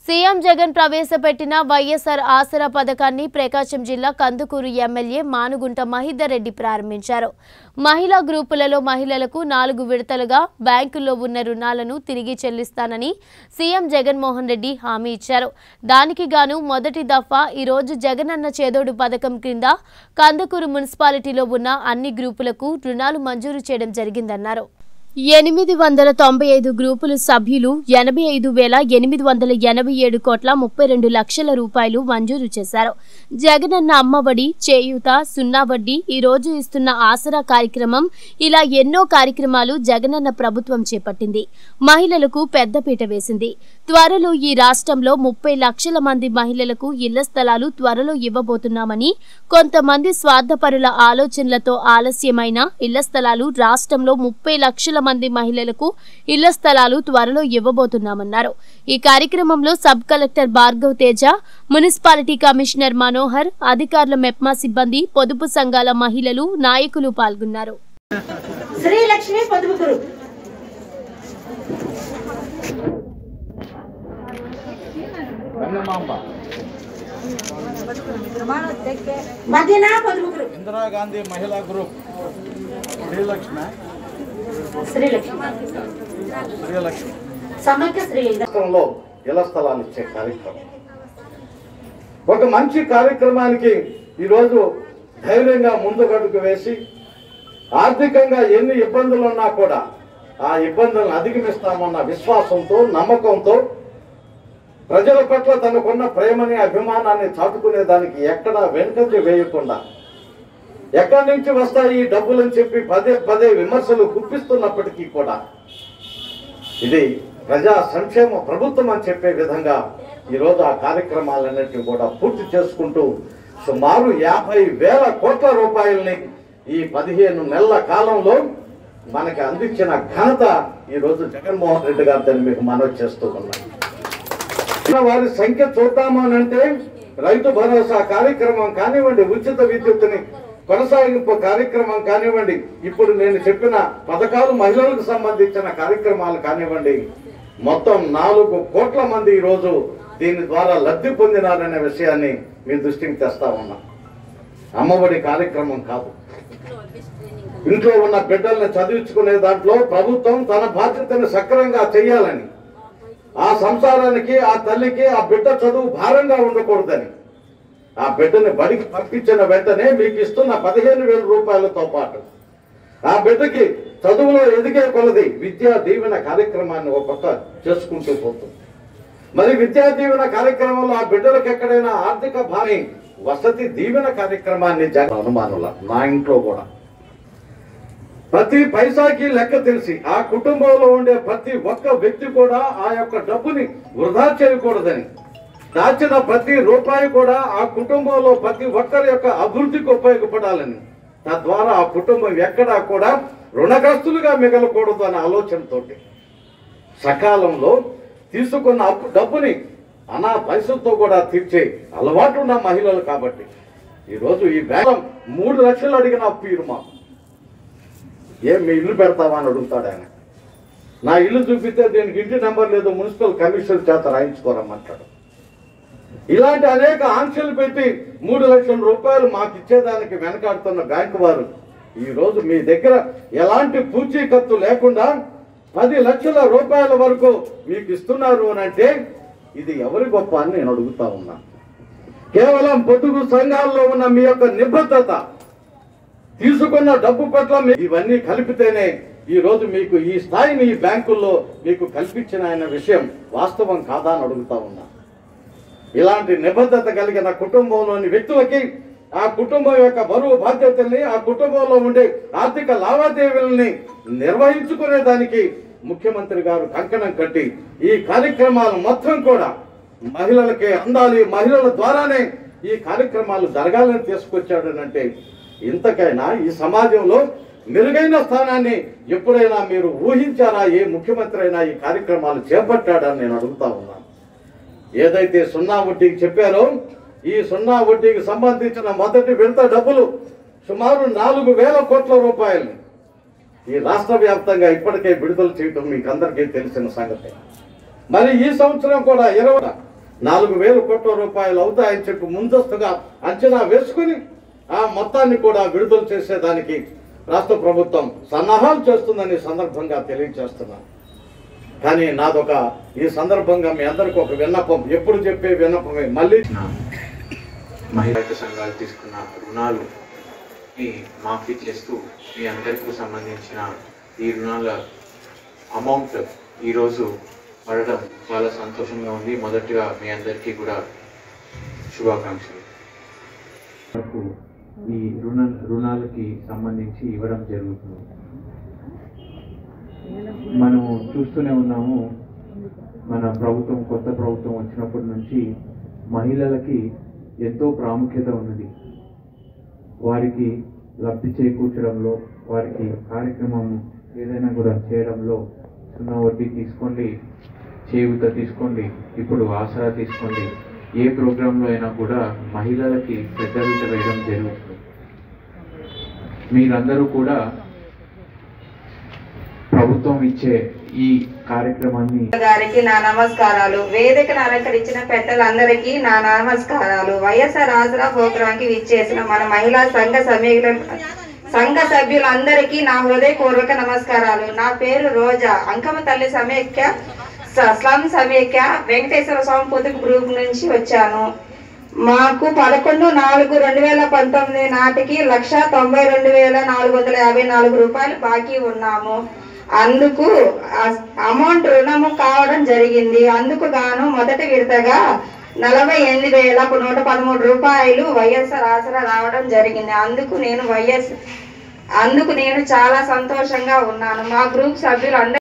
CM Jagan ప్రవేశపెట్టిన వైఎస్ఆర్ ఆసరా పథకాన్ని ప్రకాశం జిల్లా కందుకూరు ఎమ్మెల్యే మానుగుంట మహిదర్ రెడ్డి ప్రారంభించారు మహిళా గ్రూపులలో మహిళలకు నాలుగు విడతలుగా బ్యాంకుల్లో ఉన్న రుణాలను తిరిగి చెల్లిస్తానని సీఎం జగన్మోహన్ రెడ్డి హామీ ఇచ్చారు దానికి గాను మొదటి దఫా ఈరోజు జగనన్న చేదోడు పథకం క్రింద కందుకూరు మున్సిపాలిటీలో ఉన్న అన్ని గ్రూపులకు రుణాలు మంజూరు చేయడం జరిగిందన్నారు ఎనిమిది వందల తొంభై ఐదు గ్రూపులు సభ్యులు ఎనభై ఐదు వేల ఎనిమిది వందల ఎనభై ఏడు కోట్ల ముప్పై రెండు లక్షల రూపాయలు మంజూరు చేశారు జగనన్న అమ్మఒడి చేయూత సున్నా వడ్డీ ఈ రోజు ఇస్తున్న ఆసరా కార్యక్రమం ఇలా ఎన్నో కార్యక్రమాలు జగనన్న ప్రభుత్వం చేపట్టింది మహిళలకు పెద్దపీట వేసింది త్వరలో ఈ రాష్ట్రంలో ముప్పై లక్షల మంది మహిళలకు ఇళ్ల స్థలాలు త్వరలో ఇవ్వబోతున్నామని కొంతమంది స్వార్థపరుల ఆలోచనలతో ఆలస్యమైన ఇళ్ల స్థలాలు రాష్ట్రంలో ముప్పై లక్షల మంది మహిళలకు ఇళ్ల స్థలాలు త్వరలో ఇవ్వబోతున్నామన్నారు ఈ కార్యక్రమంలో sub collector Bhargav Teja municipality commissioner Manohar అధికారుల మెప్మా సిబ్బంది పొదుపు సంఘాల మహిళలు నాయకులు పాల్గొన్నారు శ్రీలక్ష్మి పొదుపుకురు వెన్నమాంబ మదీనా పొదుపుకురు ఇందిరాగాంధీ మహిళా గ్రూప్ శ్రీలక్ష్మి శ్రీలక్ష్మి శ్రీలక్ష్మి సమైక్య శ్రీ రాష్ట్రంలో ఇళ్ల స్థలాలు ఇచ్చే కార్యక్రమం ఒక మంచి కార్యక్రమానికి ఈరోజు ధైర్యంగా ముందుగడుగు వేసి ఆర్థికంగా ఎన్ని ఇబ్బందులు ఉన్నా కూడా ఆ ఇబ్బందులను అధిగమిస్తామన్న విశ్వాసంతో నమ్మకంతో ప్రజల పట్ల తనకున్న ప్రేమని అభిమానాన్ని చాటుకునే దానికి ఎక్కడా వెనుకంజ వేయకుండా ఎక్కడి నుంచి వస్తాయి ఈ డబ్బులని చెప్పి పదే పదే విమర్శలు గుప్పిస్తున్నప్పటికీ కూడా ఇది ప్రజా సంక్షేమ ప్రభుత్వం అని చెప్పే విధంగా ఈరోజు ఆ కార్యక్రమాలన్నింటినీ కూడా పూర్తి చేసుకుంటూ సుమారు యాభై వేల కోట్ల రూపాయలని ఈ పదిహేను నెలల కాలంలో మనకి అందించిన ఘనత ఈరోజు జగన్మోహన్ రెడ్డి గారిని మీకు మనవి చేస్తూ ఉన్నాం వారి సంఖ్య చూద్దామనంటే రైతు భరోసా కార్యక్రమం కానివ్వండి ఉచిత విద్యుత్తుని కొనసాగింపు కార్యక్రమం కానివ్వండి ఇప్పుడు నేను చెప్పిన పథకాలు మహిళలకు సంబంధించిన కార్యక్రమాలు కానివ్వండి మొత్తం నాలుగు కోట్ల మంది ఈరోజు దీని ద్వారా లబ్ధి పొందినారనే విషయాన్ని మీ దృష్టికి తెస్తా ఉన్నా అమ్మఒడి కార్యక్రమం కాదు ఇంట్లో ఉన్న బిడ్డల్ని చదివించుకునే దాంట్లో ప్రభుత్వం తన బాధ్యతను సక్రమంగా చేయాలని ఆ సంసారానికి ఆ తల్లికి ఆ బిడ్డ చదువు భారంగా ఉండకూడదని ఆ బిడ్డని బడికి పంపించిన వెంటనే మీకు ఇస్తున్న పదిహేను వేల రూపాయలతో పాటు ఆ బిడ్డకి చదువులో ఎదిగే కొలది విద్యా దీవెన కార్యక్రమాన్ని ఒక పక్క చేసుకుంటూ పోతుంది మరి విద్యా దీవెన కార్యక్రమంలో ఆ బిడ్డలకు ఎక్కడైనా ఆర్థిక భారీ వసతి దీవెన కార్యక్రమాన్ని జగన్ అనుమానుల నా ఇంట్లో కూడా ప్రతి పైసాకి లెక్క తెలిసి ఆ కుటుంబంలో ఉండే ప్రతి ఒక్క వ్యక్తి కూడా ఆ యొక్క డబ్బుని వృధా చేయకూడదని దాచిన ప్రతి రూపాయి కూడా ఆ కుటుంబంలో ప్రతి ఒక్కరి యొక్క అభివృద్ధికి ఉపయోగపడాలని తద్వారా ఆ కుటుంబం ఎక్కడా కూడా రుణగ్రస్తులుగా మిగలకూడదు అనే ఆలోచనతోటి సకాలంలో తీసుకున్న అప్పు డబ్బుని అనా పైసలతో కూడా తీర్చే అలవాటు ఉన్న మహిళలు కాబట్టి ఈరోజు ఈ బేరం మూడు లక్షలు అడిగిన అప్పు ఇరు మాకు ఏం మీ ఇల్లు పెడతావా అని అడుగుతాడు ఆయన నా ఇల్లు చూపిస్తే దీనికి ఇంటి నెంబర్ లేదు మున్సిపల్ కమిషనర్ చేత రాయించుకోరమ్మంటాడు ఇలాంటి అనేక ఆంక్షలు పెట్టి మూడు లక్షల రూపాయలు మాకు ఇచ్చేదానికి వెనకాడుతున్న బ్యాంకు వారు ఈ రోజు మీ దగ్గర ఎలాంటి పూచీకత్తు లేకుండా పది లక్షల రూపాయల వరకు మీకు ఇస్తున్నారు అని అంటే ఇది ఎవరి గొప్ప అని నేను అడుగుతా ఉన్నా కేవలం పొదుగు సంఘాల్లో ఉన్న మీ యొక్క నిబద్ధత తీసుకున్న డబ్బు పట్ల మీ- ఇవన్నీ కలిపితేనే ఈ రోజు మీకు ఈ స్థాయిని ఈ బ్యాంకుల్లో మీకు కల్పించిన ఆయన విషయం వాస్తవం కాదా అని అడుగుతా ఉన్నా ఇలాంటి నిబద్ధత కలిగిన కుటుంబంలోని వ్యక్తులకి ఆ కుటుంబం యొక్క బరువు బాధ్యతల్ని ఆ కుటుంబంలో ఉండే ఆర్థిక లావాదేవీలని నిర్వహించుకునే దానికి ముఖ్యమంత్రి గారు కంకణం కట్టి ఈ కార్యక్రమాలు మొత్తం కూడా మహిళలకే అందాలి మహిళల ద్వారానే ఈ కార్యక్రమాలు జరగాలని తీసుకొచ్చాడనంటే ఇంతకైనా ఈ సమాజంలో మెరుగైన స్థానాన్ని ఎప్పుడైనా మీరు ఊహించారా ఏ ముఖ్యమంత్రి అయినా ఈ కార్యక్రమాలు చేపట్టాడని నేను అడుగుతా ఉన్నాను ఏదైతే సున్నా వడ్డీకి చెప్పారో ఈ సున్నా వడ్డీకి సంబంధించిన మొదటి విడత డబ్బులు సుమారు నాలుగు వేల కోట్ల రూపాయలు ఈ రాష్ట్ర వ్యాప్తంగా ఇప్పటికే విడుదల చేయటం మీకు అందరికీ తెలిసిన సంగతి మరి ఈ సంవత్సరం కూడా ఇరవై నాలుగు వేల కోట్ల రూపాయలు అవుతాయని చెప్పి ముందస్తుగా అంచనా వేసుకుని ఆ మొత్తాన్ని కూడా విడుదల చేసేదానికి రాష్ట్ర ప్రభుత్వం సన్నాహాలు చేస్తుందని ఈ సందర్భంగా తెలియజేస్తున్నాను కానీ నాదొక ఈ సందర్భంగా మీ అందరికి ఒక విన్నపం ఎప్పుడు చెప్పే విన్నపమే మళ్ళీ నా మహిళా సంఘాలు తీసుకున్న రుణాలు ని మాఫీ చేస్తూ మీ అందరికీ సంబంధించిన ఈ రుణాల అమౌంట్ ఈరోజు పడడం చాలా సంతోషంగా ఉంది మొదటిగా మీ అందరికీ కూడా శుభాకాంక్షలు వరకు ఈ రుణ రుణాలకి సంబంధించి ఇవ్వడం జరుగుతుంది మనం చూస్తూనే ఉన్నాము మన ప్రభుత్వం కొత్త ప్రభుత్వం వచ్చినప్పటి నుంచి మహిళలకి ఎంతో ప్రాముఖ్యత ఉన్నది వారికి లబ్ధి చేకూర్చడంలో వారికి కార్యక్రమం ఏదైనా కూడా చేయడంలో సున్నా వడ్డీ తీసుకోండి చేయూత తీసుకోండి ఇప్పుడు ఆసరా తీసుకోండి ఏ ప్రోగ్రాంలో అయినా కూడా మహిళలకి పెద్దపీట వేయడం జరుగుతుంది మీరందరూ కూడా ప్రభుత్వం ఇచ్చే ఈ కార్యక్రమాన్ని గారికి నా నమస్కారాలు వేదికను అలంకరించిన పెద్దలందరికీ నా నమస్కారాలు వైఎస్ఆర్ ఆసరా ప్రోగ్రాంకి విచ్చేసిన మన మహిళా సంఘ సభ్యుల సంఘ సభ్యులందరికీ నా హృదయపూర్వక నమస్కారాలు నా పేరు రోజా అంకమ్మ తల్లి సమైక్య స- స్లమ్ సమైక్య వెంకటేశ్వర స్వామి పొదుపు గ్రూప్ నుంచి వచ్చాను మాకు పదకొండు నాలుగు రెండు వేల పంతొమ్మిది నాటికి లక్ష తొంభై రెండు వేల నాలుగు వందల యాభై నాలుగు రూపాయలు బాకీ ఉన్నాము అందుకు ఆ- అమౌంట్ రుణము కావడం జరిగింది అందుకు గాను మొదటి విడతగా నలభై ఎనిమిది వేల నూట పదమూడు రూపాయలు వైఎస్ఆర్ ఆసరా రావడం జరిగింది అందుకు నేను వైఎస్ అందుకు నేను చాలా సంతోషంగా ఉన్నాను మా గ్రూప్ సభ్యులు